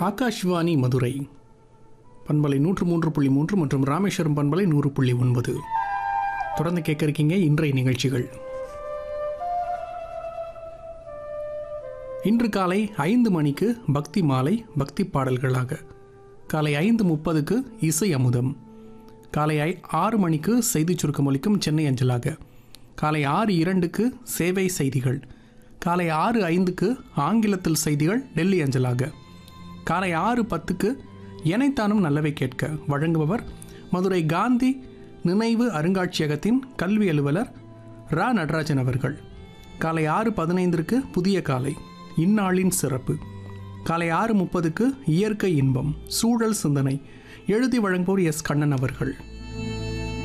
ஆகாஷ்வாணி மதுரை பண்பலை நூற்று மூன்று புள்ளி மூன்று மற்றும் ராமேஸ்வரம் பண்பலை நூறு புள்ளி ஒன்பது தொடர்ந்து கேட்க இருக்கீங்க இன்றைய நிகழ்ச்சிகள் இன்று காலை ஐந்து மணிக்கு பக்தி மாலை பக்தி பாடல்களாக காலை ஐந்து முப்பதுக்கு இசை அமுதம் காலை ஐ ஆறு மணிக்கு செய்திச் சுருக்கம் ஒலிக்கும் சென்னை அஞ்சலாக காலை ஆறு இரண்டுக்கு சேவை செய்திகள் காலை ஆறு ஐந்துக்கு ஆங்கிலத்தில் செய்திகள் டெல்லி அஞ்சலாக காலை ஆறு பத்துக்கு எனைத்தானும் நல்லவை கேட்க வழங்குபவர் மதுரை காந்தி நினைவு அருங்காட்சியகத்தின் கல்வி அலுவலர் ரா நடராஜன் அவர்கள் காலை ஆறு பதினைந்திற்கு புதிய காலை இந்நாளின் சிறப்பு காலை ஆறு முப்பதுக்கு இயற்கை இன்பம் சூழல் சிந்தனை எழுதி வழங்குவோர் எஸ் கண்ணன் அவர்கள்